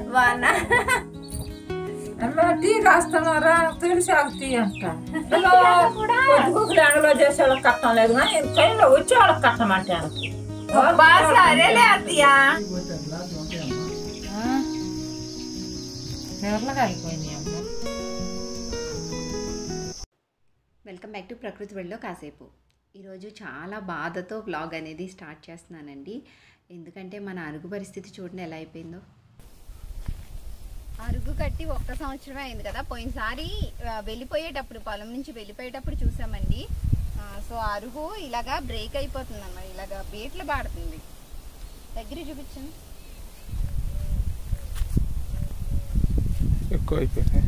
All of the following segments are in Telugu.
బాగున్నా అలా టీ కాస్తున్నారా తులసాకు టీ అంట ఇలా పొద్దుగుకులు ఎండలో చేసే వాళ్ళకి కట్టం లేదు కానీ ట్రైన్లో వచ్చే వాళ్ళకి కట్టమంటాను బాగా సరేలే అత్తయ్య ఎవరిలాగా అయిపోయింది అమ్మ వెల్కమ్ బ్యాక్ టు ప్రకృతి వెళ్ళలో కాసేపు ఈరోజు చాలా బాధతో వ్లాగ్ అనేది స్టార్ట్ చేస్తున్నానండి ఎందుకంటే మన అరుగు పరిస్థితి చూడండి ఎలా అయిపోయిందో అరుగు కట్టి ఒక్క సంవత్సరమే అయింది కదా పోయినసారి ఆ, వెళ్ళిపోయేటప్పుడు పొలం నుంచి వెళ్ళిపోయేటప్పుడు చూసామండి ఆ, సో అరుగు ఇలాగా బ్రేక్ అయిపోతుంది అన్నమాట ఇలాగా బీట్లు పాడుతుంది దగ్గర చూపించండి ఎక్కువ అయిపోయింది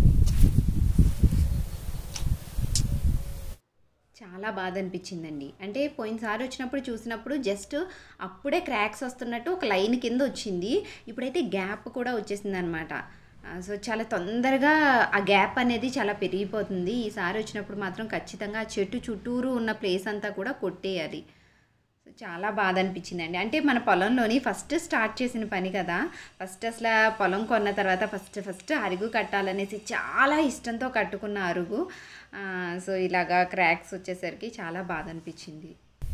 చాలా బాధ అనిపించిందండి అంటే పోయినసారి వచ్చినప్పుడు చూసినప్పుడు జస్ట్ అప్పుడే క్రాక్స్ వస్తున్నట్టు ఒక లైన్ కింద వచ్చింది ఇప్పుడైతే గ్యాప్ కూడా వచ్చేసింది అనమాట సో చాలా తొందరగా ఆ గ్యాప్ అనేది చాలా పెరిగిపోతుంది ఈసారి వచ్చినప్పుడు మాత్రం ఖచ్చితంగా ఆ చెట్టు చుట్టూరు ఉన్న ప్లేస్ అంతా కూడా కొట్టేయాలి సో చాలా బాధ అనిపించిందండి అంటే మన పొలంలోని ఫస్ట్ స్టార్ట్ చేసిన పని కదా ఫస్ట్ అసలు పొలం కొన్న తర్వాత ఫస్ట్ ఫస్ట్ అరుగు కట్టాలనేసి చాలా ఇష్టంతో కట్టుకున్న అరుగు ఆ, సో ఇలాగా క్రాక్స్ వచ్చేసరికి చాలా బాధ అనిపించింది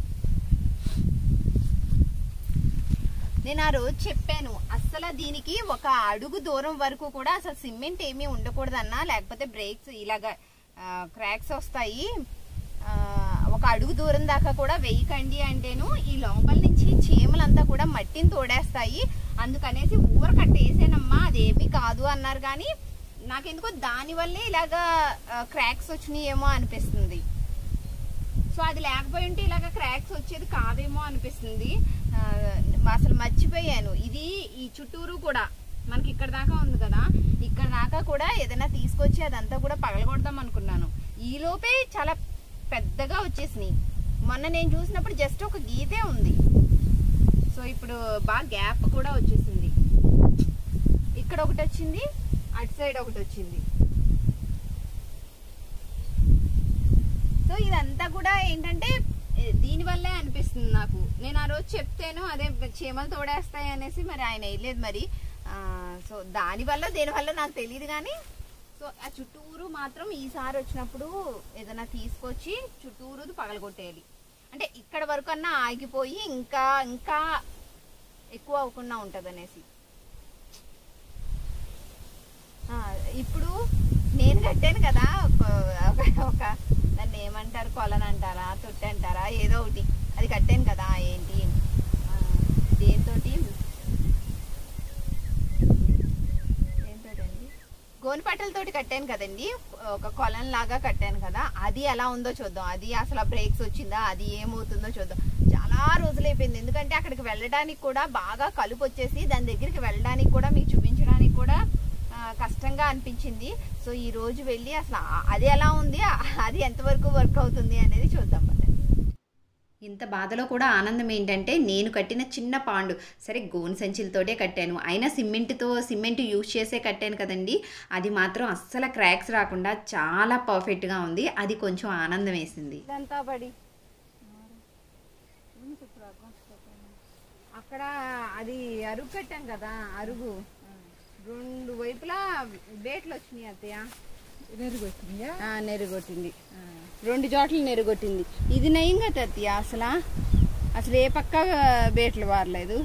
నేను ఆ రోజు చెప్పాను అస్సలు దీనికి ఒక అడుగు దూరం వరకు కూడా అసలు సిమెంట్ ఏమీ ఉండకూడదన్నా లేకపోతే బ్రేక్స్ ఇలాగా క్రాక్స్ వస్తాయి ఆ, ఒక అడుగు దూరం దాకా కూడా వేయకండి అంటేను ఈ లోపల నుంచి చీమలంతా కూడా మట్టిని తోడేస్తాయి అందుకనేసి ఊర కట్టేసానమ్మా అదేమీ కాదు అన్నారు కానీ నాకెందుకో దానివల్లే ఇలాగా క్రాక్స్ వచ్చినాయేమో అనిపిస్తుంది సో అది లేకపోయి ఉంటే ఇలాగ క్రాక్స్ వచ్చేది కాదేమో అనిపిస్తుంది ఆ, అసలు మర్చిపోయాను ఇది ఈ చుట్టూరు కూడా మనకి ఇక్కడ దాకా ఉంది కదా ఇక్కడ దాకా కూడా ఏదైనా తీసుకొచ్చి అదంతా కూడా పగలగొడదాం అనుకున్నాను ఈ లోపే చాలా పెద్దగా వచ్చేసినాయి మొన్న నేను చూసినప్పుడు జస్ట్ ఒక గీతే ఉంది సో ఇప్పుడు బాగా గ్యాప్ కూడా వచ్చేసింది ఇక్కడ ఒకటి వచ్చింది అటు సైడ్ ఒకటి వచ్చింది సో ఇదంతా కూడా ఏంటంటే ఏ, దీనివల్లే అనిపిస్తుంది నాకు నేను ఆ రోజు చెప్తేను అదే చీమలు తోడేస్తాయి అనేసి మరి ఆయన వేయలేదు మరి ఆ, సో దానివల్ల దేనివల్ల నాకు తెలియదు కానీ సో ఆ చుట్టూరు మాత్రం ఈసారి వచ్చినప్పుడు ఏదైనా తీసుకొచ్చి చుట్టూరు పగలగొట్టేయాలి అంటే ఇక్కడ వరకు అన్నా ఆగిపోయి ఇంకా ఇంకా ఎక్కువ అవ్వకుండా ఉంటుంది అనేసి ఆ, ఇప్పుడు నేను కట్టాను కదా ఒక- ఒక- ఒక దాన్ని ఏమంటారు కొలను అంటారా తొట్టి అంటారా ఏదో ఒకటి అది కట్టాను కదా ఏంటి ఆ, దేనితోటి దేనితోటండి గోనుపట్టలతోటి కట్టాను కదండి ఒక కొలం లాగా కట్టాను కదా అది ఎలా ఉందో చూద్దాం అది అసలు బ్రేక్స్ వచ్చిందా అది ఏమవుతుందో చూద్దాం చాలా రోజులు అయిపోయింది ఎందుకంటే అక్కడికి వెళ్ళడానికి కూడా బాగా కలుపు వచ్చేసి దాని దగ్గరికి వెళ్ళడానికి కూడా మీకు చూపించడానికి కూడా ఆ, కష్టంగా అనిపించింది సో ఈ రోజు వెళ్ళి అసలు ఆ- అది ఎలా ఉంది ఆ- అది ఎంతవరకు వర్క్ అవుతుంది అనేది చూద్దాం పదండి. ఇంత బాధలో కూడా ఆనందం ఏంటంటే నేను కట్టిన చిన్న పాండు సరే గోను సంచులతోటే కట్టాను అయినా సిమెంట్తో సిమెంట్ యూజ్ చేసే కట్టాను కదండి అది మాత్రం అస్సలు క్రాక్స్ రాకుండా చాలా పర్ఫెక్ట్గా ఉంది అది కొంచెం ఆనందం వేసింది ఇదంతా పడి అక్కడ అది అరుగు కట్టాం కదా అరుగు రెండు వైపులా బేట్లు వచ్చినాయి అత్తయ్య నెరుగొచ్చిందా ఆ, నెరుగొట్టింది రెండు చోట్ల నెరుగొట్టింది ఇది నయం కదా అత్తయ్య అసలు అసలు ఏ పక్క బేట్లు వారలేదు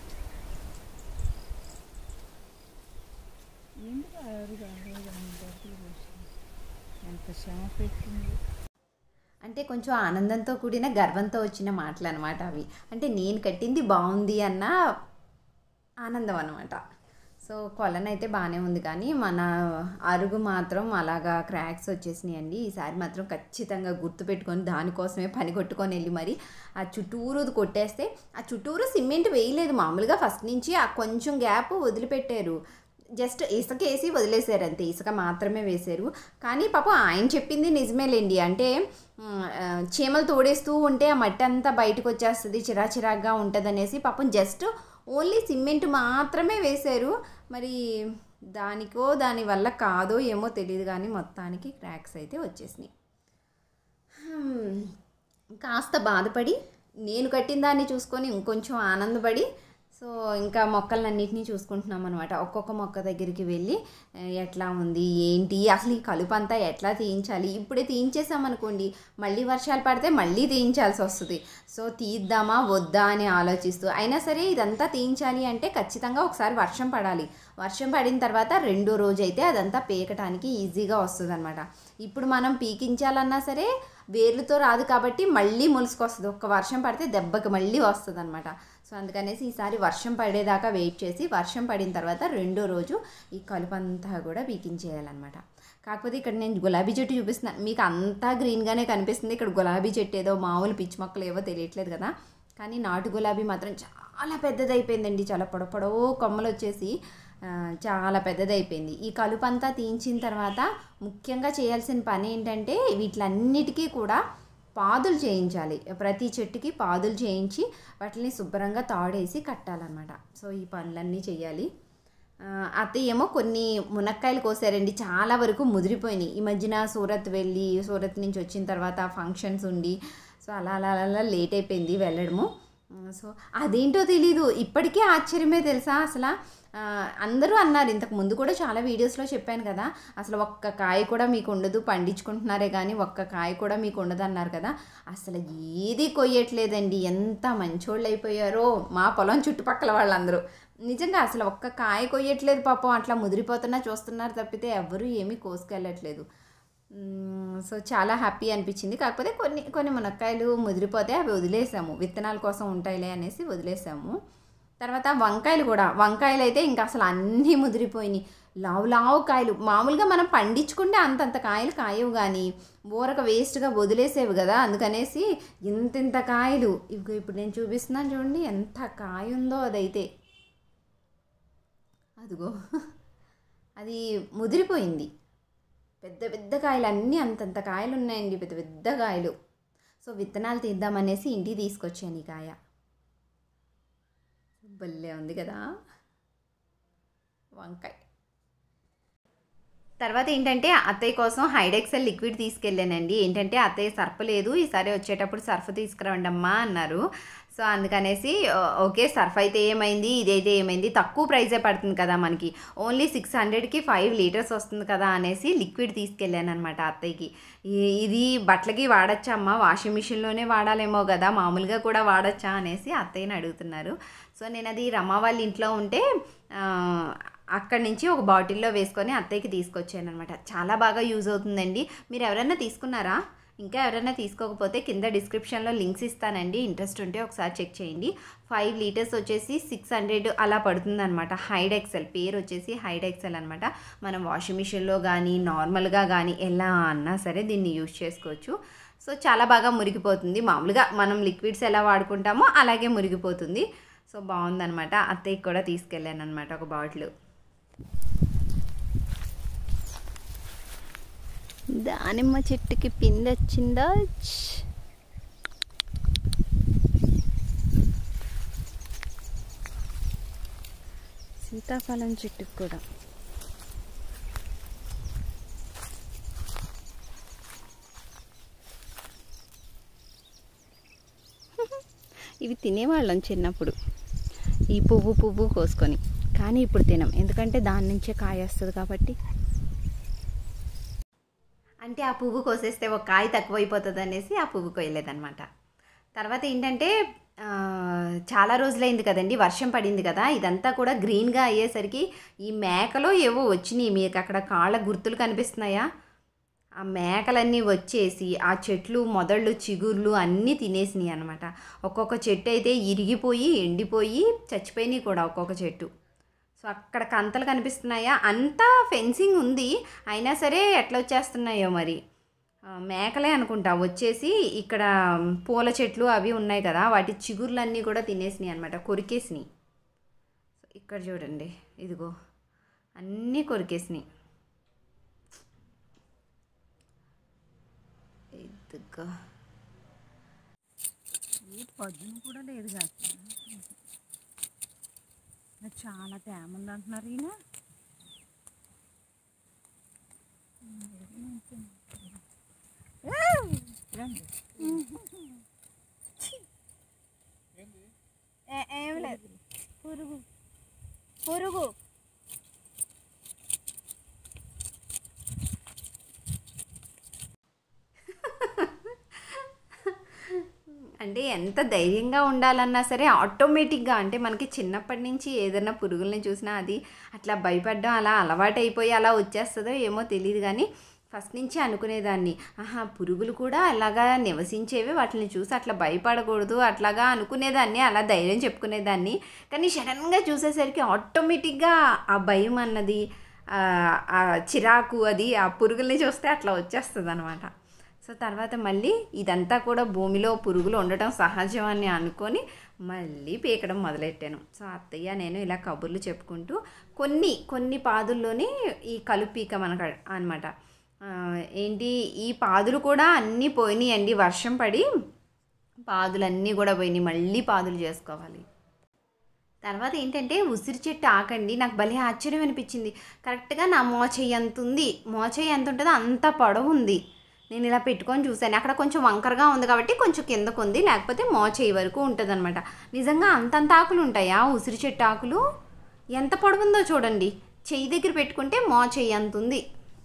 ఎంత శ్రమ పెట్టింది అంటే కొంచెం ఆనందంతో కూడిన గర్వంతో వచ్చిన మాటలు అనమాట అవి అంటే నేను కట్టింది బాగుంది అన్న ఆనందం అనమాట సో కొలన్ అయితే బాగానే ఉంది కానీ మన అరుగు మాత్రం అలాగా క్రాక్స్ వచ్చేసినాయి అండి ఈసారి మాత్రం ఖచ్చితంగా గుర్తుపెట్టుకొని దానికోసమే పని కొట్టుకొని వెళ్ళి మరి ఆ చుట్టూరు కొట్టేస్తే ఆ చుట్టూరు సిమెంట్ వేయలేదు మామూలుగా ఫస్ట్ నుంచి ఆ కొంచెం గ్యాప్ వదిలిపెట్టారు జస్ట్ ఇసుక వేసి వదిలేశారు అంతే ఇసుక మాత్రమే వేశారు కానీ పాపం ఆయన చెప్పింది నిజమేలేండి అంటే మ్, ఆ, చీమలు తోడేస్తూ ఉంటే ఆ మట్టి అంతా బయటకు వచ్చేస్తుంది చిరా చిరాగ్గా ఉంటుంది అనేసి పాపం జస్ట్ ఓన్లీ సిమెంట్ మాత్రమే వేశారు మరి దానికో దాని వల్ల కాదో ఏమో తెలియదు కానీ మొత్తానికి క్రాక్స్ అయితే వచ్చేసినాయి హ్మ్. కాస్త బాధపడి నేను కట్టిన దాన్ని చూసుకొని ఇంకొంచెం ఆనందపడి సో ఇంకా మొక్కలన్నింటినీ చూసుకుంటున్నాం అనమాట ఒక్కొక్క మొక్క దగ్గరికి వెళ్ళి ఆ, ఎట్లా ఉంది ఏంటి అసలు ఈ కలుపు అంతా ఎట్లా తీయించాలి ఇప్పుడే తీయించేసామనుకోండి మళ్ళీ వర్షాలు పడితే మళ్ళీ తీయించాల్సి వస్తుంది సో తీద్దామా వద్దా అని ఆలోచిస్తూ అయినా సరే ఇదంతా తీయించాలి అంటే ఖచ్చితంగా ఒకసారి వర్షం పడాలి వర్షం పడిన తర్వాత రెండో రోజు అయితే అదంతా పీకటానికి ఈజీగా వస్తుంది అనమాట ఇప్పుడు మనం పీకించాలన్నా సరే వేర్లతో రాదు కాబట్టి మళ్ళీ మొలుసుకొస్తుంది ఒక్క వర్షం పడితే దెబ్బకి మళ్ళీ వస్తుంది అనమాట సో అందుకనేసి ఈసారి వర్షం పడేదాకా వెయిట్ చేసి వర్షం పడిన తర్వాత రెండో రోజు ఈ కలుపంతా కూడా పీకించేయాలన్నమాట కాకపోతే ఇక్కడ నేను గులాబీ చెట్టు చూపిస్తున్నాను మీకు అంతా గ్రీన్గానే కనిపిస్తుంది ఇక్కడ గులాబీ చెట్టు ఏదో మామూలు పిచ్చి మొక్కలు ఏవో తెలియట్లేదు కదా కానీ నాటు గులాబీ మాత్రం చాలా పెద్దదైపోయిందండి చాలా పొడ పొడవు కొమ్మలు వచ్చేసి ఆ, చాలా పెద్దదైపోయింది ఈ కలుపు అంతా తీయించిన తర్వాత ముఖ్యంగా చేయాల్సిన పని ఏంటంటే వీటిలన్నిటికీ కూడా పాదులు చేయించాలి ప్రతి చెట్టుకి పాదులు చేయించి వాటిని శుభ్రంగా తాడేసి కట్టాలన్నమాట సో ఈ పనులన్నీ చేయాలి ఆ, అత్తయ్య ఏమో కొన్ని మునక్కాయలు కోసారండి చాలా వరకు ముదిరిపోయినాయి ఈ మధ్యన సూరత్ వెళ్ళి సూరత్ నుంచి వచ్చిన తర్వాత ఫంక్షన్స్ ఉండి సో అలా అలా అలా అలా లేట్ అయిపోయింది వెళ్ళడము ఆ, సో అదేంటో తెలీదు ఇప్పటికీ ఆశ్చర్యమే తెలుసా అసలు ఆ, అందరూ అన్నారు ఇంతకు ముందు కూడా చాలా వీడియోస్లో చెప్పాను కదా అసలు ఒక్క కాయ కూడా మీకు ఉండదు పండించుకుంటున్నారే కానీ ఒక్క కాయ కూడా మీకు ఉండదు అన్నారు కదా అసలు ఏది కొయ్యట్లేదండి ఎంత మంచోళ్ళు అయిపోయారో మా పొలం చుట్టుపక్కల వాళ్ళందరూ నిజంగా అసలు ఒక్క కాయ కొయ్యట్లేదు పాపం అట్లా ముదిరిపోతున్నా చూస్తున్నారు తప్పితే ఎవరు ఏమీ కోసుకెళ్ళట్లేదు మ్మ్, సో చాలా హ్యాపీ అనిపించింది కాకపోతే కొన్ని కొన్ని మునక్కాయలు ముదిరిపోతే అవి వదిలేసాము విత్తనాల కోసం ఉంటాయిలే అనేసి వదిలేసాము తర్వాత వంకాయలు కూడా వంకాయలు అయితే ఇంకా అసలు అన్నీ ముదిరిపోయినాయి లావు లావు కాయలు మామూలుగా మనం పండించుకుంటే అంతంత కాయలు కాయవు కానీ ఊరక వేస్ట్గా వదిలేసేవి కదా అందుకనేసి ఇంత ఇంత కాయలు ఇవి ఇప్పుడు నేను చూపిస్తున్నాను చూడండి ఎంత కాయ ఉందో అదైతే అదిగో అది ముదిరిపోయింది పెద్ద పెద్ద కాయలు అన్నీ అంతంత కాయలు ఉన్నాయండి పెద్ద పెద్ద కాయలు సో విత్తనాలు తీద్దామనేసి ఇంటికి తీసుకొచ్చాను ఈ కాయ భలే ఉంది కదా వంకాయ తర్వాత ఏంటంటే అత్తయ్య కోసం హైడెక్సెల్ లిక్విడ్ తీసుకెళ్ళానండి ఏంటంటే అత్తయ్య సర్ఫ్ లేదు ఈసారి వచ్చేటప్పుడు సర్ఫ్ తీసుకురండి అమ్మా అన్నారు సో అందుకనేసి ఓ- ఓకే సర్ఫ్ అయితే ఏమైంది ఇదైతే ఏమైంది తక్కువ ప్రైజే పడుతుంది కదా మనకి ఓన్లీ సిక్స్ హండ్రెడ్కి ఫైవ్ లీటర్స్ వస్తుంది కదా అనేసి లిక్విడ్ తీసుకెళ్ళాను అనమాట అత్తయ్యకి ఈ- ఇది బట్టలకి వాడచ్చా అమ్మా వాషింగ్ మిషన్లోనే వాడాలేమో కదా మామూలుగా కూడా వాడచ్చా అనేసి అత్తయ్యని అడుగుతున్నారు సో నేను అది రమ వాళ్ళ ఇంట్లో ఉంటే ఆ, అక్కడి నుంచి ఒక బాటిల్లో వేసుకొని అత్తయ్యకి తీసుకొచ్చాను అనమాట చాలా బాగా యూజ్ అవుతుందండి మీరు ఎవరైనా తీసుకున్నారా ఇంకా ఎవరైనా తీసుకోకపోతే కింద డిస్క్రిప్షన్లో లింక్స్ ఇస్తానండి ఇంట్రెస్ట్ ఉంటే ఒకసారి చెక్ చేయండి ఫైవ్ లీటర్స్ వచ్చేసి సిక్స్ హండ్రెడ్ అలా పడుతుందన్నమాట హైడ్ ఎక్సెల్ పేరు వచ్చేసి హైడ్ ఎక్సెల్ అనమాట మనం వాషింగ్ మిషన్లో కానీ నార్మల్గా కానీ ఎలా అన్నా సరే దీన్ని యూజ్ చేసుకోవచ్చు సో చాలా బాగా మురిగిపోతుంది మామూలుగా మనం లిక్విడ్స్ ఎలా వాడుకుంటామో అలాగే మురిగిపోతుంది సో బాగుందనమాట అత్తయ్యకి కూడా తీసుకెళ్ళాను అనమాట ఒక బాటిల్ దానిమ్మ చెట్టుకి పిండి వచ్చిందా సీతాఫలం చెట్టుకి కూడా ఇవి తినేవాళ్ళం చిన్నప్పుడు ఈ పువ్వు పువ్వు కోసుకొని కానీ ఇప్పుడు తినం ఎందుకంటే దాని నుంచే కాయ వస్తుంది కాబట్టి అంటే ఆ పువ్వు కోసేస్తే ఒక కాయ తక్కువైపోతుంది అనేసి ఆ పువ్వు కోయలేదన్నమాట తర్వాత ఏంటంటే ఆ, చాలా రోజులైంది కదండి వర్షం పడింది కదా ఇదంతా కూడా గ్రీన్గా అయ్యేసరికి ఈ మేకలో ఏవో వచ్చినాయి మీకు అక్కడ కాళ్ళ గుర్తులు కనిపిస్తున్నాయా ఆ మేకలన్నీ వచ్చేసి ఆ చెట్లు మొదళ్ళు చిగుర్లు అన్నీ తినేసినాయి అనమాట ఒక్కొక్క చెట్టు అయితే ఇరిగిపోయి ఎండిపోయి చచ్చిపోయినాయి కూడా ఒక్కొక్క చెట్టు సో అక్కడ కంతలు కనిపిస్తున్నాయా అంతా ఫెన్సింగ్ ఉంది అయినా సరే ఎట్లా వచ్చేస్తున్నాయో మరి ఆ, మేకలే అనుకుంటా వచ్చేసి ఇక్కడ పూల చెట్లు అవి ఉన్నాయి కదా వాటి చిగుర్లన్నీ కూడా తినేసినాయి అనమాట కొరికేసినాయి సో ఇక్కడ చూడండి ఇదిగో అన్నీ కొరికేసినాయి ఇదిగో పొద్దున కూడా లేదు కాదు చాలా తేమ ఉంది అంటున్నారు ఈయన ఏం లేదు పురుగు అంటే ఎంత ధైర్యంగా ఉండాలన్నా సరే ఆటోమేటిక్గా అంటే మనకి చిన్నప్పటి నుంచి ఏదైనా పురుగుల్ని చూసినా అది అట్లా భయపడడం అలా అలవాటైపోయి అలా వచ్చేస్తుందో ఏమో తెలియదు కానీ ఫస్ట్ నుంచి అనుకునేదాన్ని ఆహా పురుగులు కూడా అలాగా నివసించేవి వాటిని చూసి అట్లా భయపడకూడదు అట్లాగా అనుకునేదాన్ని అలా ధైర్యం చెప్పుకునేదాన్ని కానీ సడన్గా చూసేసరికి ఆటోమేటిక్గా ఆ భయం అన్నది ఆ ఆ చిరాకు అది ఆ పురుగుల్ని చూస్తే అట్లా వచ్చేస్తుంది అనమాట సో తర్వాత మళ్ళీ ఇదంతా కూడా భూమిలో పురుగులు ఉండటం సహజం అని అనుకొని మళ్ళీ పీకడం మొదలెట్టాను సో అత్తయ్య నేను ఇలా కబుర్లు చెప్పుకుంటూ కొన్ని కొన్ని పాదుల్లోనే ఈ కలుపీక మనకు అనమాట ఏంటి ఈ పాదులు కూడా అన్నీ పోయినాయండి వర్షం పడి పాదులన్నీ కూడా పోయినాయి మళ్ళీ పాదులు చేసుకోవాలి తర్వాత ఏంటంటే ఉసిరి చెట్టు ఆకండి నాకు భలే ఆశ్చర్యం అనిపించింది కరెక్ట్గా నా మోచెయ్యి ఎంత ఉంది మోచెయ్యి ఎంత ఉంటుందో అంత పొడవు ఉంది నేను ఇలా పెట్టుకొని చూశాను అక్కడ కొంచెం వంకరగా ఉంది కాబట్టి కొంచెం కిందకు ఉంది లేకపోతే మోచెయ్యి వరకు ఉంటుంది నిజంగా అంతంత ఆకులు ఉంటాయా ఉసిరి చెట్టు ఆకులు ఎంత పొడవుందో చూడండి చెయ్యి దగ్గర పెట్టుకుంటే మోచెయ్యి అంత ఉంది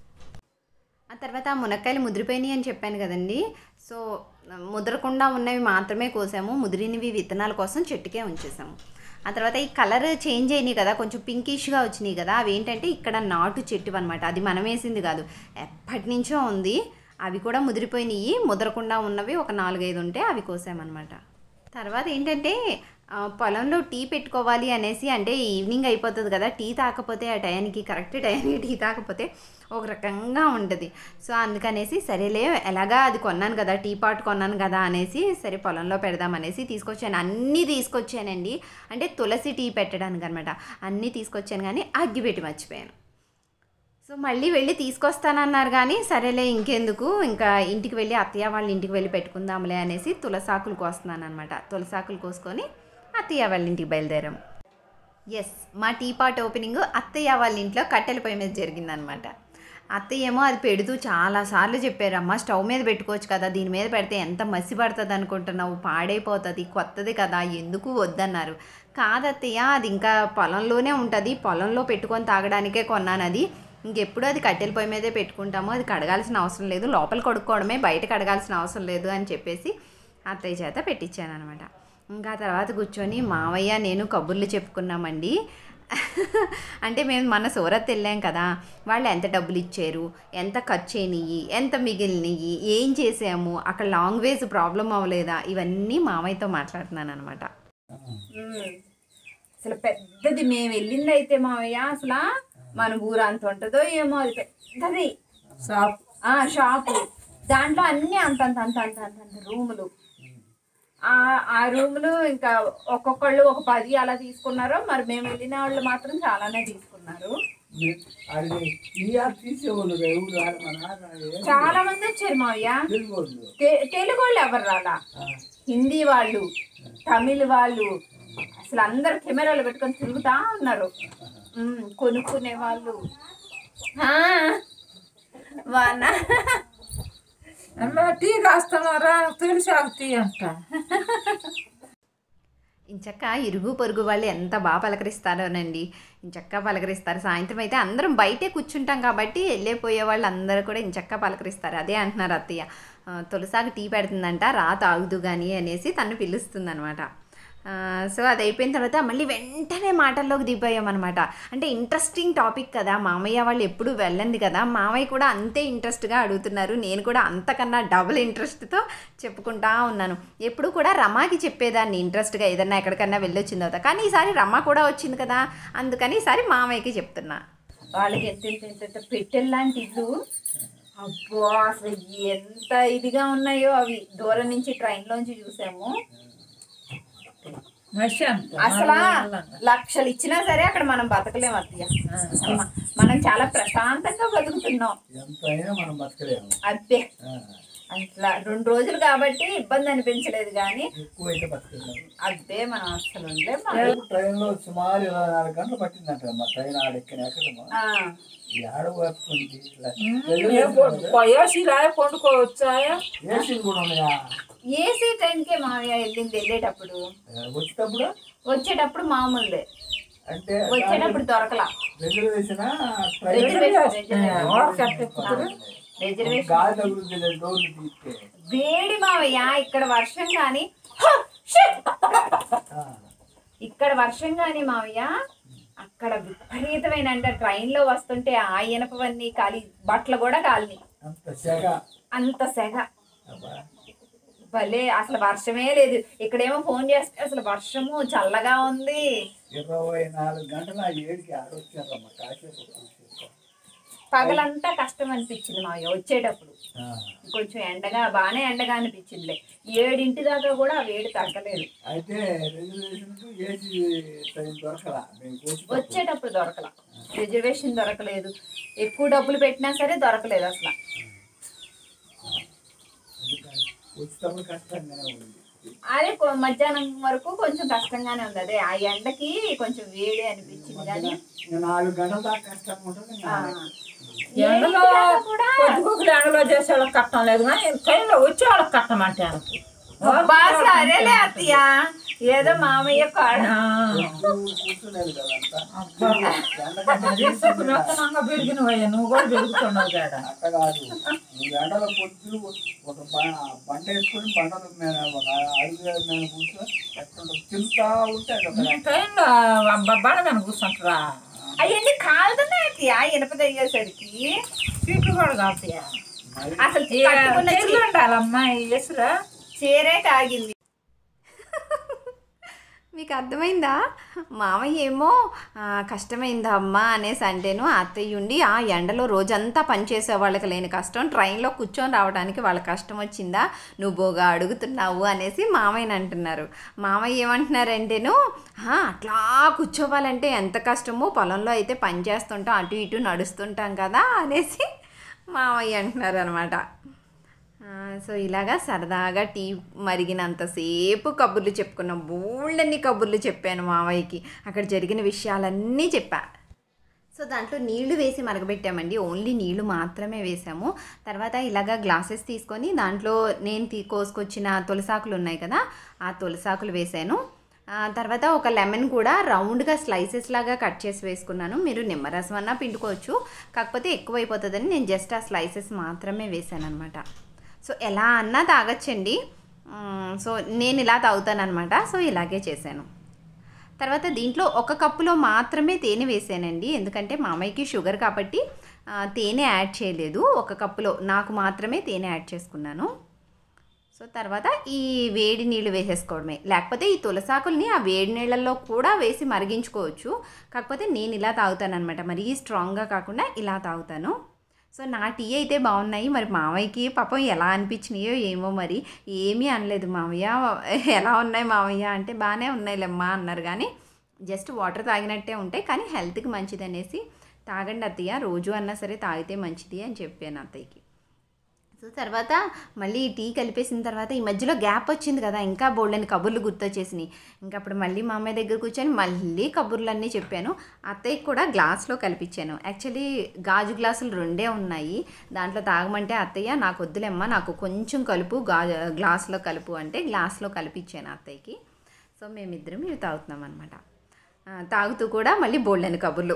ఆ తర్వాత ఆ మునక్కాయలు ముదిరిపోయినాయి అని చెప్పాను కదండి సో ముదరకుండా ఉన్నవి మాత్రమే కోసాము ముదిరినవి విత్తనాల కోసం చెట్టుకే ఉంచేసాము ఆ తర్వాత ఈ కలర్ చేంజ్ అయినాయి కదా కొంచెం పింకిష్గా వచ్చినాయి కదా అవి ఏంటంటే ఇక్కడ నాటు చెట్టు అనమాట అది మనం వేసింది కాదు ఎప్పటి నుంచో ఉంది అవి కూడా ముదిరిపోయినాయి ముదరకుండా ఉన్నవి ఒక నాలుగైదు ఉంటే అవి కోసామన్నమాట తర్వాత ఏంటంటే ఆ, పొలంలో టీ పెట్టుకోవాలి అనేసి అంటే ఈవినింగ్ అయిపోతుంది కదా టీ తాకపోతే ఆ టయానికి కరెక్ట్ టయానికి టీ తాకపోతే ఒక రకంగా ఉంటుంది సో అందుకనేసి సరేలే ఎలాగా అది కొన్నాను కదా టీ పాట్ కొన్నాను కదా అనేసి సరే పొలంలో పెడదాం అనేసి తీసుకొచ్చాను అన్నీ తీసుకొచ్చానండి అంటే తులసి టీ పెట్టడానికి అనమాట అన్నీ తీసుకొచ్చాను కానీ అగ్గిపెట్టి మర్చిపోయాను సో మళ్ళీ వెళ్ళి తీసుకొస్తానన్నారు కానీ సరేలే ఇంకెందుకు ఇంకా ఇంటికి వెళ్ళి అత్తయ్య వాళ్ళ ఇంటికి వెళ్ళి పెట్టుకుందాంలే అనేసి తులసాకులు కోస్తున్నాను అనమాట తులసాకులు కోసుకొని అత్తయ్య వాళ్ళ ఇంటికి బయలుదేరాం ఎస్ మా టీ పాట్ ఓపెనింగ్ అత్తయ్య వాళ్ళ ఇంట్లో కట్టెల పొయ్యి మీద జరిగిందనమాట అత్తయ్య ఏమో అది పెడుతూ చాలాసార్లు చెప్పారు అమ్మ స్టవ్ మీద పెట్టుకోవచ్చు కదా దీని మీద పెడితే ఎంత మసి పడుతుంది అనుకుంటున్నావు పాడైపోతుంది కొత్తది కదా ఎందుకు వద్దన్నారు కాదత్తయ్య అది ఇంకా పొలంలోనే ఉంటుంది పొలంలో పెట్టుకొని తాగడానికే కొన్నాను అది ఇంకెప్పుడు అది కట్టెల పొయ్యి మీదే పెట్టుకుంటాము అది కడగాల్సిన అవసరం లేదు లోపల కడుక్కోవడమే బయట కడగాల్సిన అవసరం లేదు అని చెప్పేసి అత్తయ్య చేత పెట్టించాను అనమాట ఇంకా తర్వాత కూర్చొని మావయ్య నేను కబుర్లు చెప్పుకున్నామండి అంటే మేము మన సూరత్ వెళ్ళాం కదా వాళ్ళు ఎంత డబ్బులు ఇచ్చారు ఎంత ఖర్చు అయినాయి ఎంత మిగిలినవి ఏం చేసాము అక్కడ లాంగ్వేజ్ ప్రాబ్లం అవ్వలేదా ఇవన్నీ మావయ్యతో మాట్లాడుతున్నాను అనమాట అసలు పెద్దది మేము వెళ్ళింది అయితే మావయ్య అసలు మన ఊరు అంత ఉంటుందో ఏమో అది పెద్దది షాప్ ఆ షాపు దాంట్లో అన్ని అంత అంత అంత అంత అంత అంత రూములు ఆ ఆ రూములు ఇంకా ఒక్కొక్కళ్ళు ఒక పది అలా తీసుకున్నారు మరి మేము వెళ్ళిన వాళ్ళు మాత్రం చాలానే తీసుకున్నారు అది ఈఆర్ తీసేవాళ్ళు ఎవరు రారు మన నాన్న చాలా మంది వచ్చారు మావయ్య తెలుగు వాళ్ళు తె- తెలుగు వాళ్ళు ఎవరు రాలా హిందీ వాళ్ళు తమిళ్ వాళ్ళు అసలు అందరు కెమెరాలు పెట్టుకొని తిరుగుతా ఉన్నారు ఉమ్, కొనుక్కునే వాళ్ళు ఆ, వాన అమ్మ టీ కాస్తున్నారా తులసి ఆకు టీ అంట ఇంచక్క ఇరుగు పొరుగు వాళ్ళు ఎంత బాగా పలకరిస్తారోనండి ఇంచక్క పలకరిస్తారు సాయంత్రం అయితే అందరం బయటే కూర్చుంటాం కాబట్టి వెళ్ళిపోయే వాళ్ళు అందరూ కూడా ఇంచక్క పలకరిస్తారు అదే అంటున్నారు అత్తయ్య ఆ, తొలిసారి టీ పెడుతుందంట రా తాగుదు కానీ అనేసి తను పిలుస్తుంది అనమాట సో అది అయిపోయిన తర్వాత మళ్ళీ వెంటనే మాటల్లోకి దిగిపోయామన్నమాట అంటే ఇంట్రెస్టింగ్ టాపిక్ కదా మామయ్య వాళ్ళు ఎప్పుడు వెళ్ళంది కదా మామయ్య కూడా అంతే ఇంట్రెస్ట్గా అడుగుతున్నారు నేను కూడా అంతకన్నా డబుల్ ఇంట్రెస్ట్తో చెప్పుకుంటా ఉన్నాను ఎప్పుడు కూడా రమాకి చెప్పేదాన్ని ఇంట్రెస్ట్గా ఏదన్నా ఎక్కడికన్నా వెళ్ళొచ్చిన తర్వాత కానీ ఈసారి రమ కూడా వచ్చింది కదా అందుకని ఈసారి మామయ్యకి చెప్తున్నా వాళ్ళకి ఎంత ఎంత ఎంత ఎంత పెట్టెల్లాంటి ఇల్లు అబ్బో అసలు ఎంత ఇదిగా ఉన్నాయో అవి దూరం నుంచి ట్రైన్లోంచి చూసాము మసి అంట అసలు లక్షలు ఇచ్చినా సరే అక్కడ మనం బతకలేం అత్తయ్య అసలు మ- మనం చాలా ప్రశాంతంగా బతుకుతున్నాం ఎంత అయినా మనం బతకలేము అంతే ఆ, అట్లా రెండు రోజులు కాబట్టి ఇబ్బంది అనిపించలేదు కానీ ఎక్కువ అయితే బతకలేము అదే మనం అసలు ఉండలేం ట్రైన్లో సుమారు ఇరవై నాలుగు గంటలు పట్టిందంట మా ట్రైన్ ఆడెక్కిన ఎక్కడమో ఆ, ఈ ఆడ పట్టుకుంది పోయేసి ఇలా పండుకోవచ్చాయా ఏసీలు కూడా ఉన్నాయా ఏసీ ట్రైన్కే మామయ్య వెళ్ళింది వెళ్ళేటప్పుడు ఆ, వచ్చేటప్పుడు వచ్చేటప్పుడు మామూలుదే అంటే వచ్చేటప్పుడు దొరకలా రిజర్వేషన్ రిజర్వేషన్ గాలి తగులుతుంది డోర్లు తీస్తే వేడి మావయ్య ఇక్కడ వర్షం కానీ హ! షిట్! ఆ, ఇక్కడ వర్షం కానీ మావయ్య అక్కడ విపరీతమైన అంటే ట్రైన్ లో వస్తుంటే ఆ ఇనపవన్నీ కాలి బట్టలు కూడా కాలిని అంత సెగ అంత సెగ అబ్బా. భలే అసలు వర్షమే లేదు ఇక్కడేమో ఫోన్ చేస్తే అసలు వర్షము చల్లగా ఉంది ఇరవై నాలుగు గంటల ఏడుకి ఆడొచ్చారమ్మ కాసేపు కూర్చోకో. పగలంతా కష్టం అనిపించింది మావయ్య వచ్చేటప్పుడు ఆ, కొంచెం ఎండగా బాగానే ఎండగా అనిపించిందిలే ఏడింటి దాకా కూడా ఆ వేడి తగ్గలేదు అయితే రిజర్వేషన్ ఏసీ ట్రైన్ దొరకలా మేము కూర్చున్నప్పుడు. వచ్చేటప్పుడు దొరకల రిజర్వేషన్ దొరకలేదు ఎక్కువ డబ్బులు పెట్టినా సరే దొరకలేదు అసలు అందుకని వచ్చేటప్పుడు కష్టంగానే ఉంది అదే కొ- మధ్యాహ్నం వరకు కొంచెం కష్టంగానే ఉంది అదే ఆ ఎండకి కొంచెం వేడి అనిపించింది కానీ ఇంకా నాలుగు గంటల దాకా కష్టంగా ఉంటుంది ఇంకా ఎండలో ఏడింటి దాకా కూడా పొద్దుగుకులు ఎండలో చేసే వాళ్ళకి కట్టం లేదు కానీ ట్రైన్లో వచ్చే వాళ్ళకి కట్టం అంటే ఆయనకి. అబ్బా, సరేలే అత్తయ్య ఏదో మామయ్య కాడ ఆ, కూర్చునేది కదా అంతా మరీ సుఖ రక్తమంగా పెరిగినవయ్యా నువ్వు కూడా పెరుగుతున్నావు కాడ అట్ట కాదు నువ్వు ఎండలో పొద్దు ఒక బ- బండ వేసుకొని బండల మీద ఒక అడుగు మీద కూర్చొని ఎట్టుంటుంది తిరుగుతా ఉంటే అదొక ట్రైన్లో బండ మీద కూర్చుంటారా అవన్నీ కాలుతున్నాయి అత్తయ్య ఇనప తగ్గేసరికి సీట్లు కూడా కాపుతాయా మరి అసలు కట్టుకున్న చీ- ఉండాలమ్మా ఎసురా చీరే కాగింది మీకు అర్థమైందా మామయ్య ఏమో "ఆ, కష్టమైందా అమ్మా అనేసి అంటేను అత్తయ్య ఉండి ఆ ఎండలో రోజంతా పనిచేసే వాళ్ళకి లేని కష్టం ట్రైన్లో కూర్చొని రావడానికి వాళ్ళ కష్టం వచ్చిందా నువ్వు బోగా అడుగుతున్నావు అనేసి మామయ్యని అంటున్నారు మామయ్య ఏమంటున్నారంటేను "ఆ, అట్లా కూర్చోవాలంటే ఎంత కష్టమో పొలంలో అయితే పని చేస్తుంటాం అటు ఇటు నడుస్తుంటాం కదా అనేసి మామయ్య అంటున్నారు అనమాట ఆ, సో ఇలాగా సరదాగా టీ మరిగినంతసేపు కబుర్లు చెప్పుకున్నాం బోళ్ళన్ని కబుర్లు చెప్పాను మావయ్యకి అక్కడ జరిగిన విషయాలన్నీ చెప్పా సో దాంట్లో నీళ్లు వేసి మరగబెట్టామండి ఓన్లీ నీళ్లు మాత్రమే వేసాము తర్వాత ఇలాగా గ్లాసెస్ తీసుకొని దాంట్లో నేను తీ కోసుకొచ్చిన తులసాకులు ఉన్నాయి కదా ఆ తులసాకులు వేసాను ఆ తర్వాత ఒక లెమన్ కూడా రౌండ్గా స్లైసెస్ లాగా కట్ చేసి వేసుకున్నాను మీరు నిమ్మరసం అన్నా పిండుకోవచ్చు కాకపోతే ఎక్కువైపోతుందని నేను జస్ట్ ఆ స్లైసెస్ మాత్రమే వేసాను అనమాట సో ఎలా అన్నా తాగొచ్చండి మ్, సో నేను ఇలా తాగుతానమాట సో ఇలాగే చేశాను తర్వాత దీంట్లో ఒక కప్పులో మాత్రమే తేనె వేసానండి ఎందుకంటే మామయ్యకి షుగర్ కాబట్టి ఆ, తేనె యాడ్ చేయలేదు ఒక కప్పులో నాకు మాత్రమే తేనె యాడ్ చేసుకున్నాను సో తర్వాత ఈ వేడి నీళ్ళు వేసేసుకోవడమే లేకపోతే ఈ తులసాకుల్ని ఆ వేడి నీళ్ళల్లో కూడా వేసి మరిగించుకోవచ్చు కాకపోతే నేను ఇలా తాగుతాను అనమాట మరీ స్ట్రాంగ్గా కాకుండా ఇలా తాగుతాను సో నా టీ అయితే బాగున్నాయి మరి మామయ్యకి పాపం ఎలా అనిపించినాయో ఏమో మరి ఏమీ అనలేదు మామయ్య ఎలా ఉన్నాయి మామయ్య అంటే బాగానే ఉన్నాయిలేమ్మా అన్నారు కానీ జస్ట్ వాటర్ తాగినట్టే ఉంటాయి కానీ హెల్త్కి మంచిది అనేసి తాగండి అత్తయ్య రోజు అన్నా సరే తాగితే మంచిది అని చెప్పాను అత్తయ్యకి సో తర్వాత మళ్ళీ టీ కలిపేసిన తర్వాత ఈ మధ్యలో గ్యాప్ వచ్చింది కదా ఇంకా బోల్డని కబుర్లు గుర్తొచ్చేసినాయి ఇంకా అప్పుడు మళ్ళీ మా అమ్మాయి దగ్గర కూర్చొని మళ్ళీ కబుర్లన్నీ చెప్పాను అత్తయ్యకి కూడా గ్లాస్లో కలిపించాను యాక్చువల్లీ గాజు గ్లాసులు రెండే ఉన్నాయి దాంట్లో తాగమంటే అత్తయ్య నాకు వద్దులేమ్మా నాకు కొంచెం కలుపు గా గ్లాస్లో కలుపు అంటే గ్లాస్లో కలిపించాను అత్తయ్యకి సో మేమిద్దరం ఇవి తాగుతున్నాం అనమాట ఆ, తాగుతూ కూడా మళ్ళీ బోల్డని కబుర్లు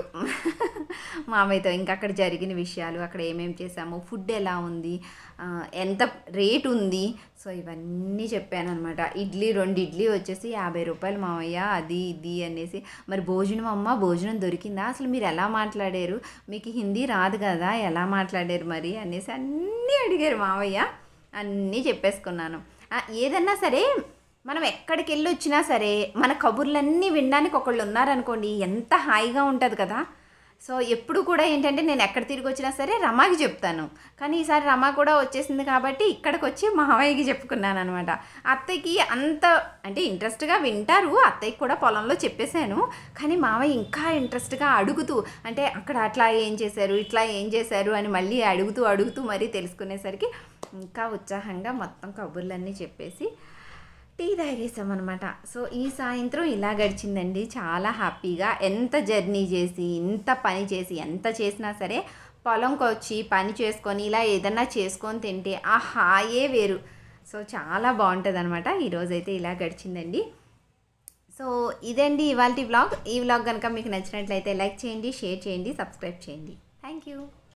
మామయ్యతో ఇంకా అక్కడ జరిగిన విషయాలు అక్కడ ఏమేమి చేసాము ఫుడ్ ఎలా ఉంది ఆ, ఎంత రేట్ ఉంది సో ఇవన్నీ చెప్పాను అనమాట ఇడ్లీ రెండు ఇడ్లీ వచ్చేసి యాభై రూపాయలు మామయ్య అది ఇది అనేసి మరి భోజనం అమ్మ భోజనం దొరికిందా అసలు మీరు ఎలా మాట్లాడారు మీకు హిందీ రాదు కదా ఎలా మాట్లాడారు మరి అనేసి అన్నీ అడిగారు మామయ్య అన్నీ చెప్పేసుకున్నాను ఆ, ఏదన్నా సరే మనం ఎక్కడికి వెళ్ళి వచ్చినా సరే మన కబుర్లన్నీ వినడానికి ఒకళ్ళు ఉన్నారనుకోండి ఎంత హాయిగా ఉంటుంది కదా సో ఎప్పుడు కూడా ఏంటంటే నేను ఎక్కడ తిరిగి వచ్చినా సరే రమాకి చెప్తాను కానీ ఈసారి రమా కూడా వచ్చేసింది కాబట్టి ఇక్కడికి వచ్చి మావయ్యకి చెప్పుకున్నాను అనమాట అత్తయ్యకి అంత అంటే ఇంట్రెస్ట్గా వింటారు అత్తయ్యకి కూడా పొలంలో చెప్పేశాను కానీ మావయ్య ఇంకా ఇంట్రెస్ట్గా అడుగుతూ అంటే అక్కడ అట్లా ఏం చేశారు ఇట్లా ఏం చేశారు అని మళ్ళీ అడుగుతూ అడుగుతూ మరీ తెలుసుకునేసరికి ఇంకా ఉత్సాహంగా మొత్తం కబుర్లన్నీ చెప్పేసి టీ తాగేసామన్నమాట సో ఈ సాయంత్రం ఇలా గడిచిందండి చాలా హ్యాపీగా ఎంత జర్నీ చేసి ఇంత పని చేసి ఎంత చేసినా సరే పొలంకి వచ్చి పని చేసుకొని ఇలా ఏదన్నా చేసుకొని తింటే ఆ హాయే వేరు సో చాలా బాగుంటుంది అనమాట ఈరోజైతే ఇలా గడిచిందండి సో ఇదండి ఇవాళ వ్లాగ్ ఈ వ్లాగ్ కనుక మీకు నచ్చినట్లయితే లైక్ చేయండి షేర్ చేయండి సబ్స్క్రైబ్ చేయండి థ్యాంక్ యూ